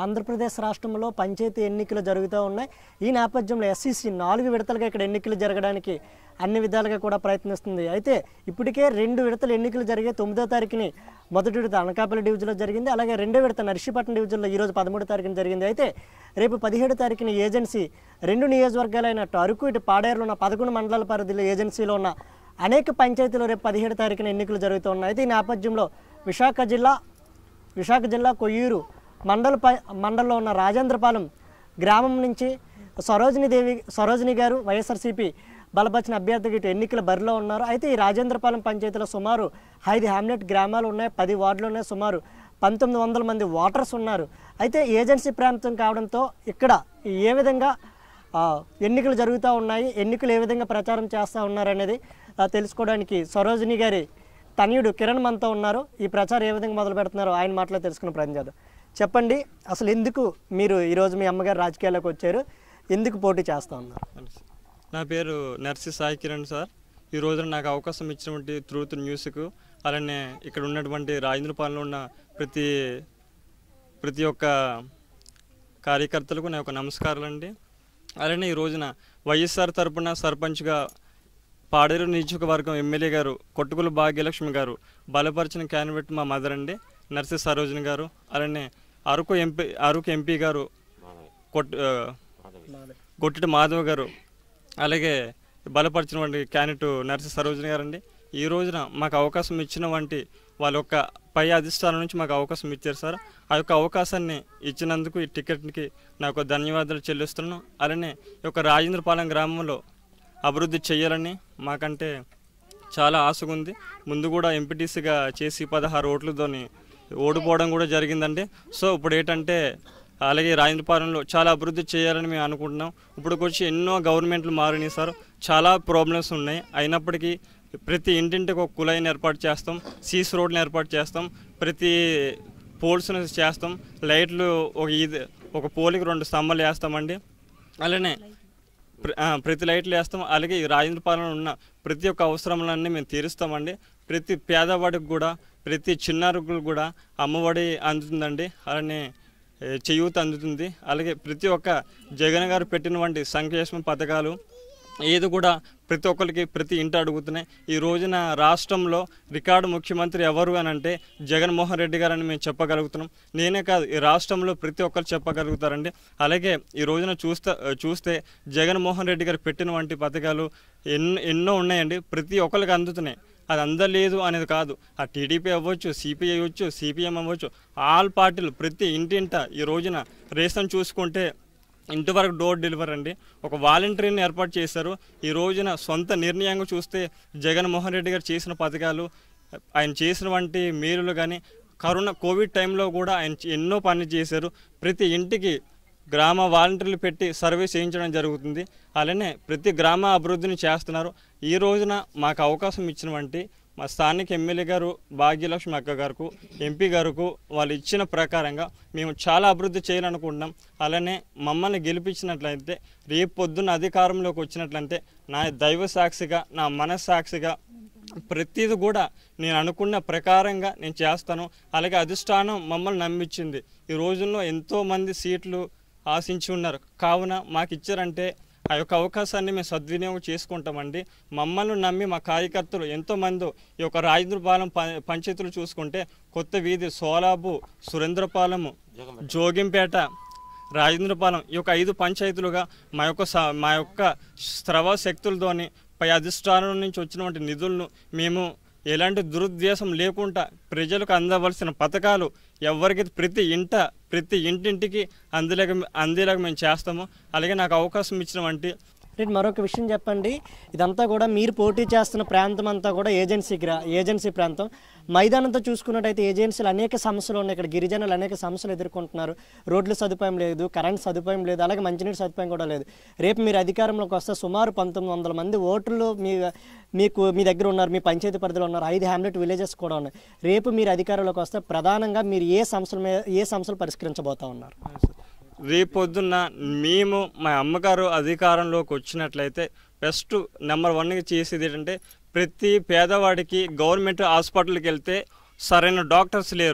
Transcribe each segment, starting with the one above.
ఆంధ్రప్రదేశ్ రాష్ట్రంలో పంచాయతీ ఎన్నికలు జరుగుతూ ఉన్నాయి ఈ నేపథ్యంలో ఎస్సీసీ నాలుగు విడతలుగా ఇక్కడ ఎన్నికలు జరగడానికి అన్ని విధాలుగా కూడా ప్రయత్నిస్తుంది అయితే ఇప్పటికే రెండు విడతలు ఎన్నికలు జరిగే తొమ్మిదో తారీఖుని మొదటి విడత అనకాపల్లి డివిజన్లో జరిగింది అలాగే రెండో విడత నర్సీపట్నం డివిజన్లో ఈరోజు పదమూడో తారీఖున జరిగింది అయితే రేపు పదిహేడు తారీఖున ఏజెన్సీ రెండు నియోజకవర్గాలైన అటు అరకు ఇటు పాడేరులో ఉన్న పదకొండు మండలాల పరిధిలో ఏజెన్సీలో ఉన్న అనేక పంచాయతీలు రేపు పదిహేడు తారీఖున ఎన్నికలు జరుగుతూ ఉన్నాయి అయితే ఈ నేపథ్యంలో విశాఖ జిల్లా విశాఖ జిల్లా కొయ్యూరు మండల ప- మండలంలో ఉన్న రాజేంద్రపాలెం గ్రామం నుంచి సరోజిని దేవి సరోజిని గారు వైఎస్ఆర్సీపీ బలపరిచిన అభ్యర్థిగా ఇటు ఎన్నికల బరిలో ఉన్నారు అయితే ఈ రాజేంద్రపాలెం పంచాయతీలో సుమారు ఐదు హ్యామ్లెట్ గ్రామాలు ఉన్నాయి పది వార్డులు ఉన్నాయి సుమారు పంతొమ్మిది వందల మంది ఓటర్స్ ఉన్నారు అయితే ఏజెన్సీ ప్రాంతం కావడంతో ఇక్కడ ఏ విధంగా ఆ, ఎన్నికలు జరుగుతూ ఉన్నాయి ఎన్నికలు ఏ విధంగా ప్రచారం చేస్తూ ఉన్నారనేది ఆ, తెలుసుకోవడానికి సరోజిని గారి తనయుడు కిరణ్ మనతో ఉన్నారు ఈ ప్రచారం ఏ విధంగా మొదలు పెడుతున్నారో ఆయన మాటలో తెలుసుకునే ప్రయత్నం చేద్దాం చెప్పండి అసలు ఎందుకు మీరు ఈరోజు మీ అమ్మగారు రాజకీయాల్లోకి వచ్చారు ఎందుకు పోటీ చేస్తూ ఉన్నారు నా పేరు నర్సి సాయి కిరణ్ సార్ ఈ రోజున నాకు అవకాశం ఇచ్చినటువంటి ట్రూత్ న్యూస్కు అలానే ఇక్కడ ఉన్నటువంటి రాజేంద్రపాలెంలో ఉన్న ప్రతి ప్రతి ఒక్క కార్యకర్తలకు నా యొక్క నమస్కారాలు అండి అలానే ఈ రోజున వైఎస్ఆర్ తరపున సర్పంచ్గా పాడేరు నియోజకవర్గం ఎమ్మెల్యే గారు కొట్టుకుల భాగ్యలక్ష్మి గారు బలపరిచిన క్యాండిడేట్ మా మదర్ అండి నర్సి సరోజిని గారు అలానే అరకు ఎంపీ అరకు ఎంపీ గారు కొట్టు ఆ, గొట్టిటి మాధవ్ గారు అలాగే బలపరిచినటువంటి క్యాండిడేట్ నర్సి సరోజిని గారు అండి ఈ రోజున మాకు అవకాశం ఇచ్చిన వంటి వాళ్ళ యొక్క పై అధిష్టానం నుంచి మాకు అవకాశం ఇచ్చారు సార్ ఆ యొక్క అవకాశాన్ని ఇచ్చినందుకు ఈ టికెట్కి నాకు ధన్యవాదాలు చెల్లిస్తున్నాను అలానే ఈ యొక్క రాజేంద్రపాలెం గ్రామంలో అభివృద్ధి చేయాలని మాకంటే చాలా ఆశగా ఉంది ముందు కూడా ఎంపీటీసీగా చేసి పదహారు ఓట్లతోని ఓడిపోవడం కూడా జరిగిందండి సో ఇప్పుడు ఏంటంటే అలాగే రాజేంద్రపాలెంలో చాలా అభివృద్ధి చేయాలని మేము అనుకుంటున్నాం ఇప్పటికొచ్చి ఎన్నో గవర్నమెంట్లు మారినాయి సార్ చాలా ప్రాబ్లమ్స్ ఉన్నాయి అయినప్పటికీ ప్రతి ఇంటింటికి ఒక కుళాయిని ఏర్పాటు చేస్తాం సీస్ రోడ్ని ఏర్పాటు చేస్తాం ప్రతి పోల్స్ని చేస్తాం లైట్లు ఒక ఇది ఒక పోలికి రెండు స్తంభాలు వేస్తామండి అలానే ప్ర- ఆ, ప్రతి లైట్లు వేస్తాం అలాగే ఈ రాజేంద్రపాలెంలో ఉన్న ప్రతి ఒక్క అవసరాలన్నీ మేము తీరుస్తామండి ప్రతి పేదవాడికి కూడా ప్రతి చిన్నారులకు కూడా అమ్మఒడి అందుతుందండి అలానే ఏ, చేయూత అందుతుంది అలాగే ప్రతి ఒక్క జగన్ గారు పెట్టినటువంటి సంక్షేమ పథకాలు ఏది కూడా ప్రతి ఒక్కరికి ప్రతి ఇంట అడుగుతున్నాయి ఈ రోజున రాష్ట్రంలో రికార్డు ముఖ్యమంత్రి ఎవరు అని అంటే జగన్మోహన్ రెడ్డి గారు అని మేము చెప్పగలుగుతున్నాం నేనే కాదు ఈ రాష్ట్రంలో ప్రతి ఒక్కరు చెప్పగలుగుతారండి అలాగే ఈ రోజున చూస్తే చూస్తే జగన్మోహన్ రెడ్డి గారు పెట్టిన వంటి పథకాలు ఎన్నో ఎన్నో ఉన్నాయండి ప్రతి ఒక్కరికి అందుతున్నాయి అది అందలేదు అనేది కాదు ఆ టీడీపీ అవ్వచ్చు సిపిఐ అవ్వచ్చు సిపిఎం అవ్వచ్చు ఆల్ పార్టీలు ప్రతి ఇంటింట ఈ రోజున రేషన్ చూసుకుంటే ఇంటి వరకు డోర్ డెలివరీ అండి ఒక వాలంటీర్ని ఏర్పాటు చేశారు ఈ రోజున సొంత నిర్ణయంగా చూస్తే జగన్మోహన్ రెడ్డి గారు చేసిన పథకాలు ఆయన చేసిన వంటి మేలులు కానీ కరోనా కోవిడ్ టైంలో కూడా ఆయన చే- ఎన్నో పనులు చేశారు ప్రతి ఇంటికి గ్రామ వాలంటీర్లు పెట్టి సర్వీస్ చేయించడం జరుగుతుంది అలానే ప్రతి గ్రామ అభివృద్ధిని చేస్తున్నారు ఈ రోజున మాకు అవకాశం ఇచ్చిన వంటి మా స్థానిక ఎమ్మెల్యే గారు భాగ్యలక్ష్మి అక్క గారికి ఎంపీ గారికి వాళ్ళు ఇచ్చిన ప్రకారంగా మేము చాలా అభివృద్ధి చేయాలనుకుంటున్నాం అలానే మమ్మల్ని గెలిపించినట్లయితే రేపు పొద్దున్న అధికారంలోకి వచ్చినట్లయితే నా దైవ సాక్షిగా నా మనస్సాక్షిగా ప్రతిది కూడా నేను అనుకున్న ప్రకారంగా నేను చేస్తాను అలాగే అధిష్టానం మమ్మల్ని నమ్మించింది ఈ రోజుల్లో ఎంతోమంది సీట్లు ఆశించి ఉన్నారు కావున మాకు ఇచ్చారంటే ఆ యొక్క అవకాశాన్ని మేము సద్వినియోగం చేసుకుంటామండి మమ్మల్ని నమ్మి మా కార్యకర్తలు ఎంతోమంది ఈ యొక్క రాజేంద్రపాలెం ప- పంచాయతీలు చూసుకుంటే కొత్త వీధి సోలాబు సురేంద్రపాలెము జోగింపేట రాజేంద్రపాలెం ఈ యొక్క ఐదు పంచాయతీలుగా మా యొక్క స- మా యొక్క స్రవ శక్తులతోని పై అధిష్టానం నుంచి వచ్చినటువంటి నిధులను మేము ఎలాంటి దురుద్దేశం లేకుండా ప్రజలకు అందవలసిన పథకాలు ఎవరికి ప్రతి ఇంట ప్రతి ఇంటింటికి అందేలాగా అందేలాగా మేము చేస్తాము అలాగే నాకు అవకాశం ఇచ్చిన వంటి రేపు మరొక విషయం చెప్పండి ఇదంతా కూడా మీరు పోటీ చేస్తున్న ప్రాంతం అంతా కూడా ఏజెన్సీ గ్రా ఏజెన్సీ ప్రాంతం మైదానంతో చూసుకున్నట్టయితే ఏజెన్సీలు అనేక సమస్యలు ఉన్నాయి ఇక్కడ గిరిజనులు అనేక సమస్యలు ఎదుర్కొంటున్నారు రోడ్ల సదుపాయం లేదు కరెంట్ సదుపాయం లేదు అలాగే మంచినీటి సదుపాయం కూడా లేదు రేపు మీరు అధికారంలోకి వస్తే సుమారు పంతొమ్మిది వందల మంది ఓటర్లు మీ మీకు మీ దగ్గర ఉన్నారు మీ పంచాయతీ పరిధిలో ఉన్నారు ఐదు హ్యామ్లెట్ విలేజెస్ కూడా ఉన్నాయి రేపు మీరు అధికారంలోకి వస్తే ప్రధానంగా మీరు ఏ సమస్యల మీద ఏ సమస్యలు పరిష్కరించబోతా ఉన్నారు రేపొద్దున్న మేము మా అమ్మగారు అధికారంలోకి వచ్చినట్లయితే ఫస్ట్ నెంబర్ వన్గా చేసేది ఏంటంటే ప్రతి పేదవాడికి గవర్నమెంట్ హాస్పిటల్కి వెళ్తే సరైన డాక్టర్స్ లేరు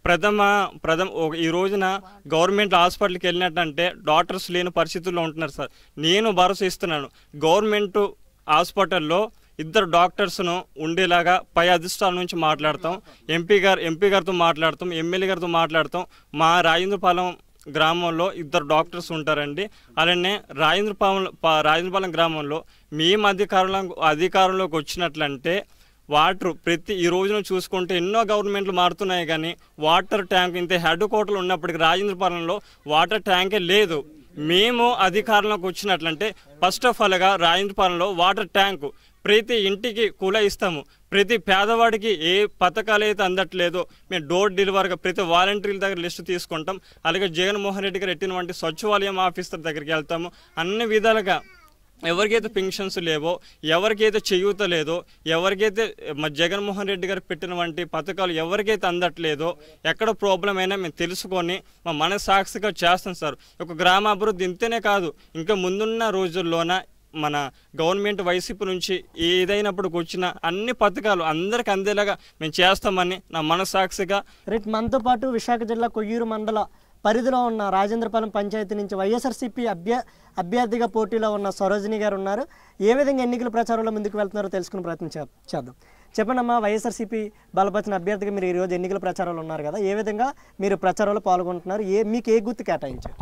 ప్రథమ ప్రథమ ఒక- ఈ రోజున గవర్నమెంట్ హాస్పిటల్కి వెళ్ళినట్టంటే డాక్టర్స్ లేని పరిస్థితుల్లో ఉంటున్నారు సార్ నేను భరోసా ఇస్తున్నాను గవర్నమెంట్ హాస్పిటల్లో ఇద్దరు డాక్టర్స్ను ఉండేలాగా పై అధిష్టానం నుంచి మాట్లాడతాం ఎంపీ గారు ఎంపీ గారితో మాట్లాడతాం ఎమ్మెల్యే గారితో మాట్లాడతాం మా రాజేంద్రపాలెం గ్రామంలో ఇద్దరు డాక్టర్స్ ఉంటారండి అలానే రాజేంద్రపాలెం ప- రాజేంద్రపాలెం గ్రామంలో మేము అధికారంలో అధికారంలోకి వచ్చినట్లంటే వాటర్ ప్రతి ఈ రోజున చూసుకుంటే ఎన్నో గవర్నమెంట్లు మారుతున్నాయి కానీ వాటర్ ట్యాంక్ ఇంత హెడ్ క్వార్టర్లు ఉన్నప్పటికీ రాజేంద్రపాలెంలో వాటర్ ట్యాంకే లేదు మేము అధికారంలోకి వచ్చినట్లంటే ఫస్ట్ ఆఫ్ ఆల్గా రాజేంద్రపాలెంలో వాటర్ ట్యాంకు ప్రతి ఇంటికి కూల ఇస్తాము ప్రతి పేదవాడికి ఏ పథకాలు అయితే అందట్లేదో మేము డోర్ డెలివరీగా ప్రతి వాలంటీర్ల దగ్గర లిస్టు తీసుకుంటాం అలాగే జగన్మోహన్ రెడ్డి గారు ఎట్టినటువంటి సచివాలయం ఆఫీసర్ దగ్గరికి వెళ్తాము అన్ని విధాలుగా ఎవరికైతే పెన్షన్స్ లేవో ఎవరికైతే చేయూత లేదో ఎవరికైతే మా జగన్మోహన్ రెడ్డి గారు పెట్టినటువంటి పథకాలు ఎవరికైతే అందట్లేదో ఎక్కడ ప్రాబ్లం అయినా మేము తెలుసుకొని మా మనసాక్షిగా చేస్తాం సార్ ఒక గ్రామాభివృద్ధి ఇంతనే కాదు ఇంకా ముందున్న రోజుల్లోన మన గవర్నమెంట్ వైసీపీ నుంచి ఏదైనప్పటికి వచ్చిన అన్ని పథకాలు అందరికి అందేలాగా మేము చేస్తామని నా మనసాక్షిగా రైట్ మనతో పాటు విశాఖ జిల్లా కొయ్యూరు మండల పరిధిలో ఉన్న రాజేంద్రపాలెం పంచాయతీ నుంచి వైఎస్ఆర్సీపీ అభ్య అభ్యర్థిగా పోటీలో ఉన్న సరోజిని గారు ఉన్నారు ఏ విధంగా ఎన్నికల ప్రచారంలో ముందుకు వెళ్తున్నారో తెలుసుకునే ప్రయత్నం చే- చేద్దాం చెప్పండి అమ్మా వైఎస్ఆర్సీపీ బలపరిచిన అభ్యర్థిగా మీరు ఈరోజు ఎన్నికల ప్రచారంలో ఉన్నారు కదా ఏ విధంగా మీరు ప్రచారంలో పాల్గొంటున్నారు ఏ మీకు ఏ గుర్తు కేటాయించారు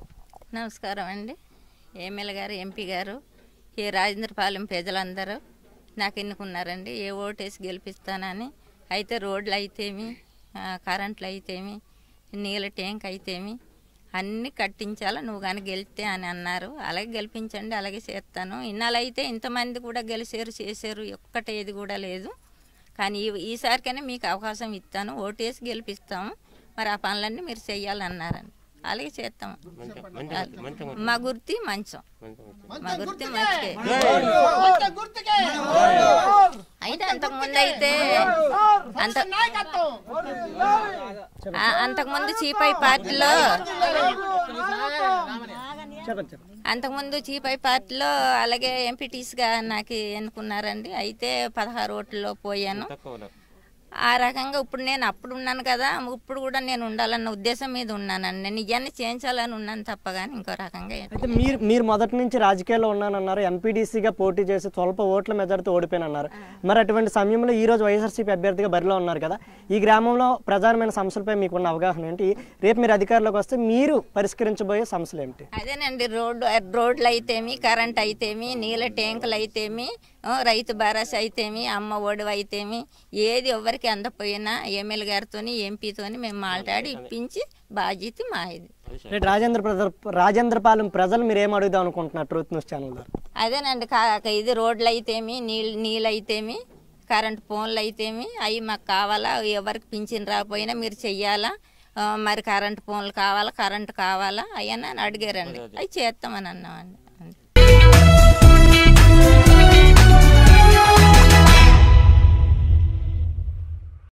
నమస్కారం అండి ఎమ్మెల్యే గారు ఎంపీ గారు ఈ రాజేంద్రపాలెం ప్రజలందరూ నాకు ఎన్నుకున్నారండి ఏ ఓటేసి గెలిపిస్తానని అయితే రోడ్లు అయితేమి ఆ, కరెంట్లు అయితేమి నీళ్ళ ట్యాంక్ అయితేమి అన్నీ కట్టించాలా నువ్వు కానీ గెలిస్తే అని అన్నారు అలాగే గెలిపించండి అలాగే చేస్తాను ఇన్నాళ్ళైతే ఇంతమంది కూడా గెలిచారు చేశారు ఒక్కటేది కూడా లేదు కానీ ఈ ఈసారికైనా మీకు అవకాశం ఇస్తాను ఓటేసి గెలిపిస్తాము మరి ఆ పనులన్నీ మీరు చెయ్యాలన్నారండి అలాగే చేస్తాము మా గుర్తి మంచం మా గుర్తి మంచికే అయితే అంతకుముందు అయితే అంత ఆ, అంతకుముందు చీపై పార్టీలో చెప్పండి చెప్పండి అంతకుముందు చీపై పార్టీలో అలాగే ఎంపీటీస్గా నాకు ఎన్నుకున్నారండి అయితే పదహారు ఓట్లలో పోయాను ఆ రకంగా ఇప్పుడు నేను అప్పుడు ఉన్నాను కదా ఇప్పుడు కూడా నేను ఉండాలన్న ఉద్దేశం మీద ఉన్నానండి నేను ఇవన్నీ చేయించాలని ఉన్నాను తప్ప కానీ ఇంకో రకంగా ఏం- అయితే మీరు మీరు మొదటి నుంచి రాజకీయాల్లో ఉన్నానన్నారు ఎంపీడీసీగా పోటీ చేసి స్వల్ప ఓట్ల మెజార్టీతో ఓడిపోయినన్నారు మరి అటువంటి సమయంలో ఈ రోజు వైఎస్ఆర్సీపీ అభ్యర్థిగా బరిలో ఉన్నారు కదా ఈ గ్రామంలో ప్రధానమైన సమస్యలపై మీకున్న అవగాహన ఏంటి రేపు మీరు అధికారంలోకి వస్తే మీరు పరిష్కరించబోయే సమస్యలు ఏమిటి అదేనండి రోడ్డు రోడ్లు అయితేమి కరెంట్ అయితేమి నీళ్ళ ట్యాంకులు అయితేమి ఆ, రైతు భరోసా అయితేమి అమ్మ ఒడి అయితేమి ఏది ఎవరికి అందపోయినా ఎమ్మెల్యే గారితోని ఎంపీతోని మేము మాట్లాడి ఇప్పించి బాధ్యత మా ఇది రేపు రాజేంద్ర ప్రజ- రాజేంద్రపాలెం ప్రజలు మీరు ఏం అడుగుదాం అనుకుంటున్నారు ట్రూత్ న్యూస్ ఛానల్ ద్వారా అదేనండి కా ఇది రోడ్లు అయితేమి నీళ్ళు నీళ్ళు అయితేమి కరెంట్ ఫోన్లు అయితేమి అవి మాకు కావాలా ఎవరికి పింఛన్ రాకపోయినా మీరు చెయ్యాలా ఆ, మరి కరెంట్ ఫోన్లు కావాలా కరెంట్ కావాలా అవన్నీ అని అడిగారండి అవి చేస్తామని అన్నామండి